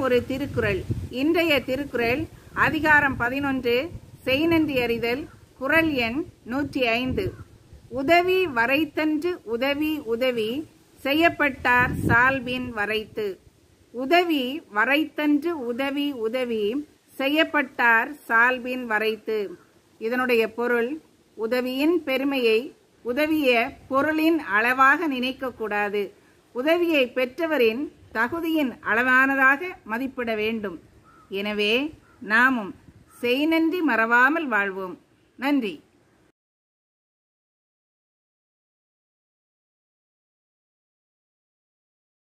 ஒரு திருக்குறள் இன்றைய திருக்குறள் அதிகாரம் பதினொன்று செய்நன்றி அறிதல் குறள் எண் நூற்றி ஐந்து உதவி வரைத்தன்று உதவி உதவி செய்யப்பட்டார் சால்பின் வரைத்து உதவி வரைத்தன்று உதவி உதவி செய்யப்பட்டார் சால்பின் வரைத்து இதனுடைய பொருள் உதவியின் பெருமையை உதவிய பொருளின் அளவாக நினைக்கக்கூடாது உதவியை பெற்றவரின் தகுதியின் அளவானதாக மதிப்பிட வேண்டும் எனவே நாமும் செய்நன்றி மறவாமல் வாழ்வோம் நன்றி